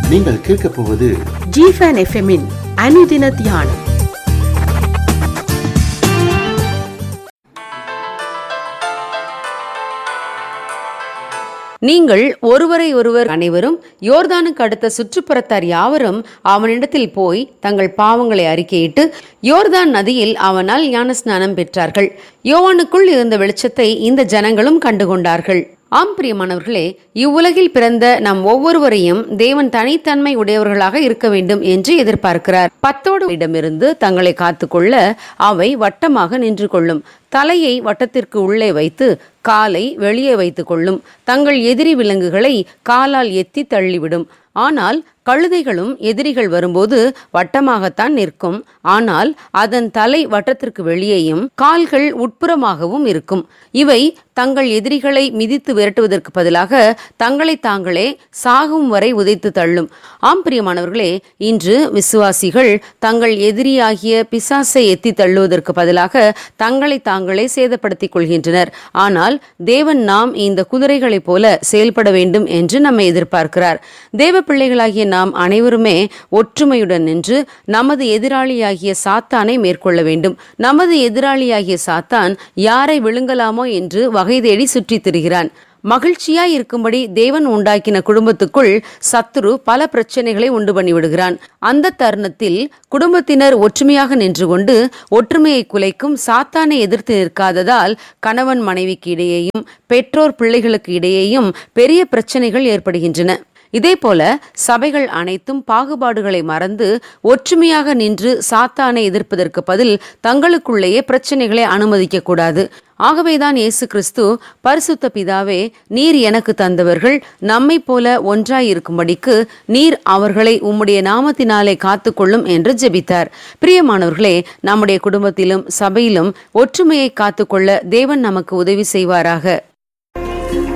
நீங்கள் கேட்கப் போவது ஜிஃபன் எஃப்எம்மின் அனுதின தியானம் நீங்கள் ஒருவரை ஒருவர் அனைவரும் யோர்தானுக்கு அடுத்த சுற்றுப்புறத்தார் யாவரும் அவனிடத்தில் போய் தங்கள் பாவங்களை அறிக்கையிட்டு யோர்தான் நதியில் அவனால் ஞானஸ்நானம் பெற்றார்கள் யோவானுக்குள் இருந்த வெளிச்சத்தை இந்த ஜனங்களும் கண்டுகொண்டார்கள் ஆம் பிரியமானவர்களே இவ்வுலகில் பிறந்த நம் ஒவ்வொருவரையும் தேவன் தனித்தன்மை உடையவர்களாக இருக்க வேண்டும் என்று எதிர்பார்க்கிறார் பத்தோடு இடமிருந்து தங்களை காத்துக்கொள்ள அவை வட்டமாக நின்று கொள்ளும் தலையை வட்டத்திற்கு உள்ளே வைத்து காலை வெளியே வைத்துக் கொள்ளும் தங்கள் எதிரி விலங்குகளை காலால் எத்தி தள்ளிவிடும் ஆனால் கழுதைகளும் எதிரிகள் வரும்போது வட்டமாகத்தான் நிற்கும் ஆனால் அதன் தலை வட்டத்திற்கு வெளியேயும் கால்கள் உட்புறமாகவும் இருக்கும் இவை தங்கள் எதிரிகளை மிதித்து விரட்டுவதற்கு பதிலாக தங்களை தாங்களே சாகும் வரை உதைத்து தள்ளும் ஆம் பிரியமானவர்களே இன்று விசுவாசிகள் தங்கள் எதிரியாகிய பிசாசை எத்தி தள்ளுவதற்கு பதிலாக தங்களை தாங்களே சேதப்படுத்திக் கொள்கின்றனர் ஆனால் தேவன் நாம் இந்த குதிரைகளைப் போல செயல்பட வேண்டும் என்று நம்மை எதிர்பார்க்கிறார் தேவ பிள்ளைகளாகிய நாம் அனைவருமே ஒற்றுமையுடன் நின்று நமது எதிராளியாகிய சாத்தானை மேற்கொள்ள வேண்டும் நமது எதிராளியாகிய சாத்தான் யாரை விழுங்கலாமோ என்று வகை தேடி சுற்றித் திரிகிறான் மகிழ்ச்சியாய் இருக்கும்படி தேவன் உண்டாக்கின குடும்பத்துக்குள் சத்துரு பல பிரச்சனைகளை உண்டு பண்ணி விடுகிறான் அந்த தருணத்தில் குடும்பத்தினர் ஒற்றுமையாக நின்று கொண்டு ஒற்றுமையை குலைக்கும் சாத்தானை எதிர்த்து நிற்காததால் கணவன் மனைவிக்கு இடையேயும் பெற்றோர் பிள்ளைகளுக்கு இடையேயும் பெரிய பிரச்சனைகள் ஏற்படுகின்றன இதேபோல சபைகள் அனைத்தும் பாகுபாடுகளை மறந்து ஒற்றுமையாக நின்று சாத்தானை எதிர்ப்பதற்கு பதில் தங்களுக்குள்ளேயே பிரச்சனைகளை அனுமதிக்க கூடாது ஆகவேதான் இயேசு கிறிஸ்து பரிசுத்த பிதாவே நீர் எனக்கு தந்தவர்கள் நம்மை போல ஒன்றாயிருக்கும்படிக்கு நீர் அவர்களை உம்முடைய நாமத்தினாலே காத்துக்கொள்ளும் என்று ஜெபித்தார் பிரியமானவர்களே நம்முடைய குடும்பத்திலும் சபையிலும் ஒற்றுமையை காத்துக்கொள்ள தேவன் நமக்கு உதவி செய்வாராக